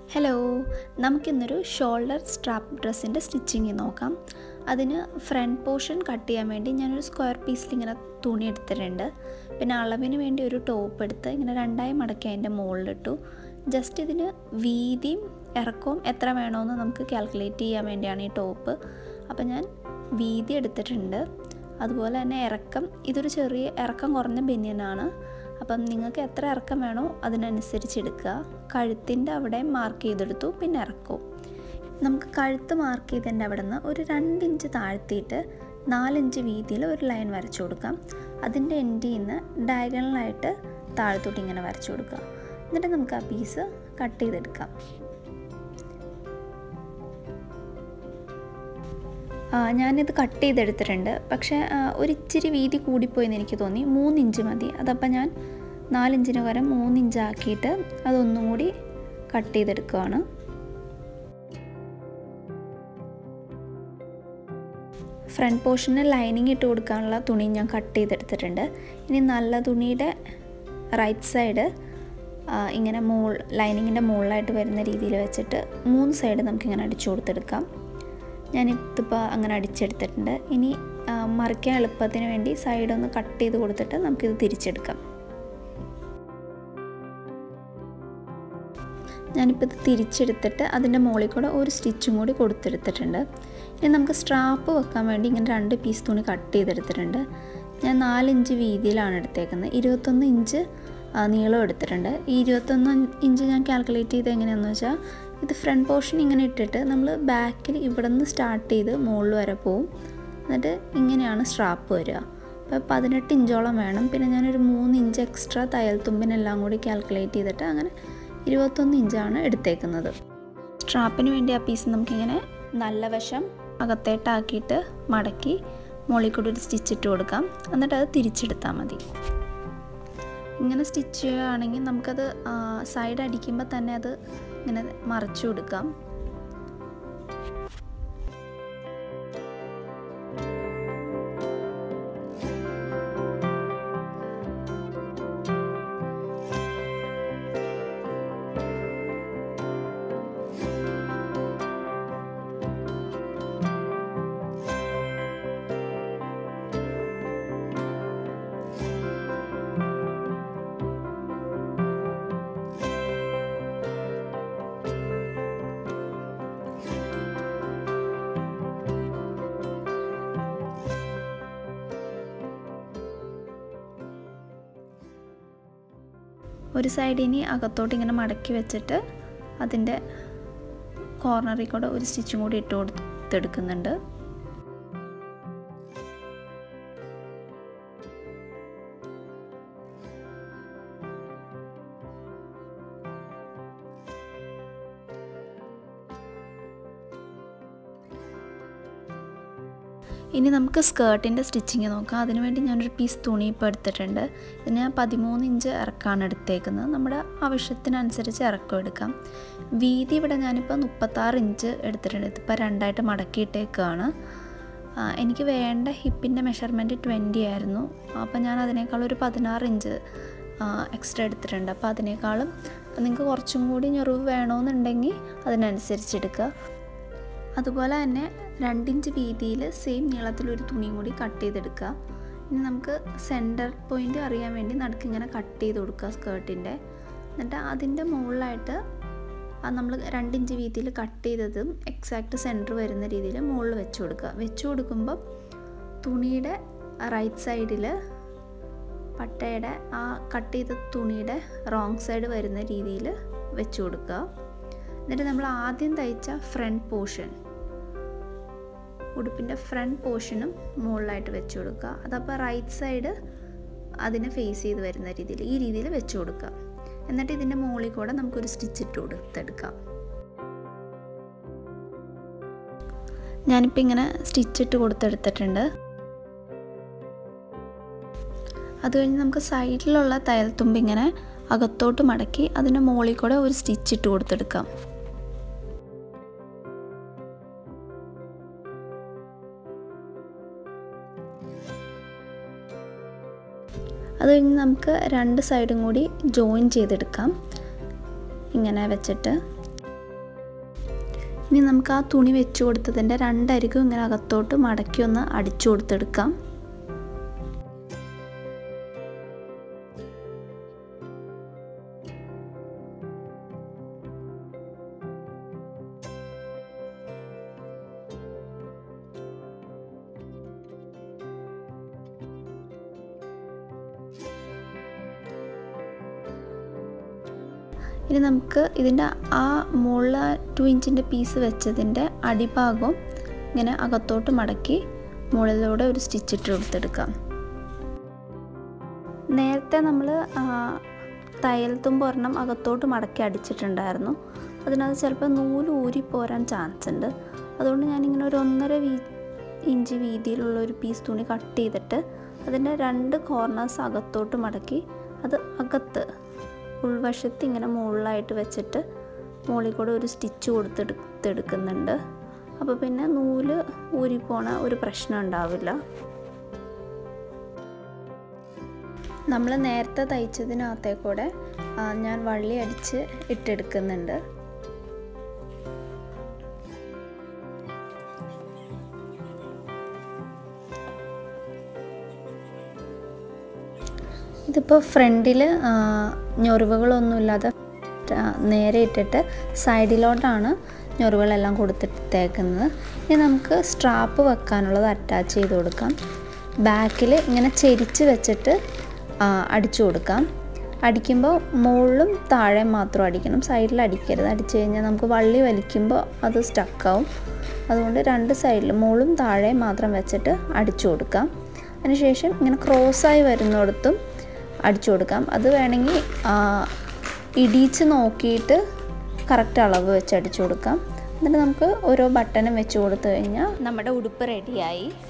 hello നമുക്കിന്നൊരു shoulder strap ഡ്രസ്സിൻ്റെ stitching നോക്കാം അതിന് ഫ്രണ്ട് പോർഷൻ കട്ട് ചെയ്യാൻ വേണ്ടി ഞാനൊരു സ്ക്വയർ പീസിൽ ഇങ്ങനെ തുണി എടുത്തിട്ടുണ്ട് പിന്നെ അളവിന് വേണ്ടി ഒരു ടോപ്പ് എടുത്ത് ഇങ്ങനെ രണ്ടായി മടക്കി അതിൻ്റെ മുകളിലിട്ടു ജസ്റ്റ് ഇതിന് വീതിയും ഇറക്കവും എത്ര വേണമെന്ന് നമുക്ക് കാൽക്കുലേറ്റ് ചെയ്യാൻ വേണ്ടിയാണ് ഈ ടോപ്പ് അപ്പോൾ ഞാൻ വീതി എടുത്തിട്ടുണ്ട് അതുപോലെ തന്നെ ഇറക്കം ഇതൊരു ചെറിയ ഇറക്കം കുറഞ്ഞ ബനിയനാണ് അപ്പം നിങ്ങൾക്ക് എത്ര ഇറക്കം വേണോ അതിനനുസരിച്ച് എടുക്കുക കഴുത്തിൻ്റെ അവിടെ മാർക്ക് ചെയ്തെടുത്തു പിന്നെ ഇറക്കവും നമുക്ക് കഴുത്ത് മാർക്ക് ചെയ്തതിൻ്റെ അവിടെ നിന്ന് ഒരു രണ്ട് ഇഞ്ച് താഴ്ത്തിയിട്ട് നാലിഞ്ച് വീതിയിൽ ഒരു ലൈൻ വരച്ചു കൊടുക്കാം അതിൻ്റെ എൻഡിൽ നിന്ന് ഡയഗണലായിട്ട് താഴത്തോട്ട് ഇങ്ങനെ വരച്ചു കൊടുക്കുക എന്നിട്ട് നമുക്ക് ആ പീസ് കട്ട് ചെയ്തെടുക്കാം ഞാനിത് കട്ട് ചെയ്തെടുത്തിട്ടുണ്ട് പക്ഷേ ഒരിച്ചിരി വീതി കൂടിപ്പോയെന്ന് എനിക്ക് തോന്നി മൂന്നിഞ്ച് മതി അതപ്പോൾ ഞാൻ നാലിഞ്ചിന് പകരം മൂന്നിഞ്ചാക്കിയിട്ട് അതൊന്നും കൂടി കട്ട് ചെയ്തെടുക്കുകയാണ് ഫ്രണ്ട് പോർഷന് ലൈനിങ് ഇട്ട് കൊടുക്കാനുള്ള തുണി ഞാൻ കട്ട് ചെയ്തെടുത്തിട്ടുണ്ട് ഇനി നല്ല തുണിയുടെ റൈറ്റ് സൈഡ് ഇങ്ങനെ മോൾ ലൈനിങ്ങിൻ്റെ മുകളിലായിട്ട് വരുന്ന രീതിയിൽ വെച്ചിട്ട് മൂന്ന് സൈഡ് നമുക്കിങ്ങനെ അടിച്ചു കൊടുത്തെടുക്കാം ഞാനിതിപ്പോൾ അങ്ങനെ അടിച്ചെടുത്തിട്ടുണ്ട് ഇനി മറിക്കാൻ എളുപ്പത്തിന് വേണ്ടി സൈഡൊന്ന് കട്ട് ചെയ്ത് കൊടുത്തിട്ട് നമുക്കിത് തിരിച്ചെടുക്കാം ഞാനിപ്പോൾ ഇത് തിരിച്ചെടുത്തിട്ട് അതിൻ്റെ മുകളിൽ കൂടെ ഒരു സ്റ്റിച്ചും കൂടി കൊടുത്തെടുത്തിട്ടുണ്ട് ഇനി നമുക്ക് സ്ട്രാപ്പ് വെക്കാൻ വേണ്ടി ഇങ്ങനെ രണ്ട് പീസ് തുണി കട്ട് ചെയ്തെടുത്തിട്ടുണ്ട് ഞാൻ നാലിഞ്ച് വീതിയിലാണ് എടുത്തേക്കുന്നത് ഇരുപത്തൊന്ന് ഇഞ്ച് നീളം എടുത്തിട്ടുണ്ട് ഈ ഇരുപത്തൊന്ന് ഇഞ്ച് ഞാൻ കാൽക്കുലേറ്റ് ചെയ്ത് എങ്ങനെയാണെന്ന് വെച്ചാൽ ഇത് ഫ്രണ്ട് പോർഷൻ ഇങ്ങനെ ഇട്ടിട്ട് നമ്മൾ ബാക്കിൽ ഇവിടെ നിന്ന് സ്റ്റാർട്ട് ചെയ്ത് മുകളിൽ വരെ പോവും എന്നിട്ട് ഇങ്ങനെയാണ് സ്ട്രാപ്പ് വരിക അപ്പോൾ പതിനെട്ട് ഇഞ്ചോളം വേണം പിന്നെ ഞാനൊരു മൂന്ന് ഇഞ്ച് എക്സ്ട്രാ തയ്യൽ തുമ്പിനെല്ലാം കൂടി കാൽക്കുലേറ്റ് ചെയ്തിട്ട് അങ്ങനെ ഇരുപത്തൊന്ന് ഇഞ്ചാണ് എടുത്തേക്കുന്നത് സ്ട്രാപ്പിന് വേണ്ടി ആ പീസ് നമുക്കിങ്ങനെ നല്ല വശം അകത്തേട്ടാക്കിയിട്ട് മടക്കി മുകളിൽ കൂടി ഒരു സ്റ്റിച്ച് ഇട്ട് കൊടുക്കാം എന്നിട്ട് അത് തിരിച്ചെടുത്താൽ മതി ഇങ്ങനെ സ്റ്റിച്ച് ചെയ്യുകയാണെങ്കിൽ നമുക്കത് സൈഡ് അടിക്കുമ്പോൾ തന്നെ അത് ഇങ്ങനെ മറച്ചു കൊടുക്കാം ഒരു സൈഡ് ഇനി അകത്തോട്ട് ഇങ്ങനെ മടക്കി വെച്ചിട്ട് അതിൻ്റെ കോർണറിൽ കൂടെ ഒരു സ്റ്റിച്ചും കൂടി ഇട്ട് കൊടുത്തെടുക്കുന്നുണ്ട് ഇനി നമുക്ക് സ്കേർട്ടിൻ്റെ സ്റ്റിച്ചിങ് നോക്കാം അതിനുവേണ്ടി ഞാനൊരു പീസ് തുണി ഇപ്പോൾ എടുത്തിട്ടുണ്ട് ഇതിന് ഞാൻ പതിമൂന്ന് ഇഞ്ച് ഇറക്കാണ് എടുത്തേക്കുന്നത് നമ്മുടെ ആവശ്യത്തിനനുസരിച്ച് ഇറക്കം എടുക്കാം വീതി ഇവിടെ ഞാനിപ്പോൾ മുപ്പത്താറ് ഇഞ്ച് എടുത്തിട്ടുണ്ട് ഇതിപ്പോൾ രണ്ടായിട്ട് മടക്കിയിട്ടേക്കാണ് എനിക്ക് വേണ്ട ഹിപ്പിൻ്റെ മെഷർമെൻറ്റ് ട്വൻറ്റി ആയിരുന്നു അപ്പോൾ ഞാൻ അതിനേക്കാൾ ഒരു പതിനാറ് ഇഞ്ച് എക്സ്ട്രാ എടുത്തിട്ടുണ്ട് അപ്പോൾ അതിനേക്കാളും നിങ്ങൾക്ക് കുറച്ചും കൂടി ഞെറിവ് വേണമെന്നുണ്ടെങ്കിൽ അതിനനുസരിച്ച് എടുക്കുക അതുപോലെ തന്നെ രണ്ടിഞ്ച് വീതിയിൽ സെയിം നീളത്തിലൊരു തുണിയും കൂടി കട്ട് ചെയ്തെടുക്കുക ഇനി നമുക്ക് സെൻറ്റർ പോയിൻ്റ് അറിയാൻ വേണ്ടി നടുക്ക് ഇങ്ങനെ കട്ട് ചെയ്ത് കൊടുക്കുക സ്കേർട്ടിൻ്റെ എന്നിട്ട് അതിൻ്റെ മുകളിലായിട്ട് നമ്മൾ രണ്ടിഞ്ച് വീതിയിൽ കട്ട് ചെയ്തതും എക്സാക്റ്റ് സെൻറ്റർ വരുന്ന രീതിയിൽ മുകളിൽ വെച്ച് കൊടുക്കുക വെച്ച് കൊടുക്കുമ്പോൾ തുണിയുടെ റൈറ്റ് സൈഡിൽ പട്ടയുടെ ആ കട്ട് ചെയ്ത തുണിയുടെ റോങ് സൈഡ് വരുന്ന രീതിയിൽ വെച്ച് കൊടുക്കുക എന്നിട്ട് നമ്മൾ ആദ്യം തയ്ച്ച ഫ്രണ്ട് പോർഷൻ ഉടുപ്പിൻ്റെ ഫ്രണ്ട് പോർഷനും മുകളിലായിട്ട് വെച്ച് കൊടുക്കുക അതപ്പോൾ റൈറ്റ് സൈഡ് അതിനെ ഫേസ് ചെയ്ത് വരുന്ന രീതിയിൽ ഈ രീതിയിൽ വെച്ച് കൊടുക്കുക എന്നിട്ട് ഇതിൻ്റെ മുകളിൽ കൂടെ നമുക്കൊരു സ്റ്റിച്ച് ഇട്ട് കൊടുത്തെടുക്കാം ഞാനിപ്പോൾ ഇങ്ങനെ സ്റ്റിച്ച് ഇട്ട് കൊടുത്തെടുത്തിട്ടുണ്ട് അത് കഴിഞ്ഞ് നമുക്ക് സൈഡിലുള്ള തയ്യൽ തുമ്പ് ഇങ്ങനെ അകത്തോട്ട് മടക്കി അതിൻ്റെ മുകളിൽ കൂടെ ഒരു സ്റ്റിച്ച് ഇട്ട് കൊടുത്തെടുക്കാം അത് കഴിഞ്ഞ് നമുക്ക് രണ്ട് സൈഡും കൂടി ജോയിൻ ചെയ്തെടുക്കാം ഇങ്ങനെ വെച്ചിട്ട് ഇനി നമുക്ക് ആ തുണി വെച്ച് കൊടുത്തതിൻ്റെ രണ്ടരികും ഇങ്ങനെ അകത്തോട്ട് മടക്കി ഒന്ന് അടിച്ചു കൊടുത്തെടുക്കാം ഇനി നമുക്ക് ഇതിൻ്റെ ആ മുകളിൽ ടു ഇഞ്ചിൻ്റെ പീസ് വെച്ചതിൻ്റെ അടിഭാഗം ഇങ്ങനെ അകത്തോട്ട് മടക്കി മുകളിലൂടെ ഒരു സ്റ്റിച്ച് ഇട്ട് കൊടുത്തെടുക്കാം നേരത്തെ നമ്മൾ തയ്യൽ തുമ്പ് ഒരെണ്ണം അകത്തോട്ട് മടക്കി അടിച്ചിട്ടുണ്ടായിരുന്നു അതിനകത്ത് ചിലപ്പോൾ നൂല് ഊരി പോരാൻ ചാൻസ് ഉണ്ട് അതുകൊണ്ട് ഞാനിങ്ങനെ ഒരു ഒന്നര വീ ഇഞ്ച് വീതിയിലുള്ള ഒരു പീസ് തുണി കട്ട് ചെയ്തിട്ട് അതിൻ്റെ രണ്ട് കോർണേഴ്സ് അകത്തോട്ട് മടക്കി അത് അകത്ത് ഉൾവശത്ത് ഇങ്ങനെ മുകളിലായിട്ട് വെച്ചിട്ട് മുകളിൽ കൂടെ ഒരു സ്റ്റിച്ച് കൊടുത്തെടുത്തെടുക്കുന്നുണ്ട് അപ്പോൾ പിന്നെ നൂല് ഊരിപ്പോണ ഒരു പ്രശ്നം ഉണ്ടാവില്ല നമ്മൾ നേരത്തെ തയ്ച്ചതിനകത്തേ കൂടെ ഞാൻ വള്ളി അടിച്ച് ഇട്ടെടുക്കുന്നുണ്ട് ഇതിപ്പോൾ ഫ്രണ്ടിൽ ഞൊറിവുകളൊന്നുമില്ലാതെ നേരെ ഇട്ടിട്ട് സൈഡിലോട്ടാണ് ഞൊറിവുകളെല്ലാം കൊടുത്തിട്ടേക്കുന്നത് ഇനി നമുക്ക് സ്ട്രാപ്പ് വെക്കാനുള്ളത് അറ്റാച്ച് ചെയ്ത് കൊടുക്കാം ബാക്കിൽ ഇങ്ങനെ ചെരിച്ച് വെച്ചിട്ട് അടിച്ചു കൊടുക്കാം അടിക്കുമ്പോൾ മുകളിലും താഴെ മാത്രം അടിക്കണം സൈഡിൽ അടിക്കരുത് അടിച്ചു കഴിഞ്ഞാൽ നമുക്ക് വള്ളി വലിക്കുമ്പോൾ അത് സ്റ്റക്കാവും അതുകൊണ്ട് രണ്ട് സൈഡിൽ മുകളും താഴെ മാത്രം വെച്ചിട്ട് അടിച്ചു കൊടുക്കാം അതിനുശേഷം ഇങ്ങനെ ക്രോസായി വരുന്നിടത്തും അടിച്ചു കൊടുക്കാം അത് വേണമെങ്കിൽ ഇടിച്ച് നോക്കിയിട്ട് കറക്റ്റ് അളവ് വെച്ച് അടിച്ചു കൊടുക്കാം എന്നിട്ട് നമുക്ക് ഓരോ ബട്ടണും വെച്ച് കൊടുത്തു കഴിഞ്ഞാൽ നമ്മുടെ ഉടുപ്പ് റെഡിയായി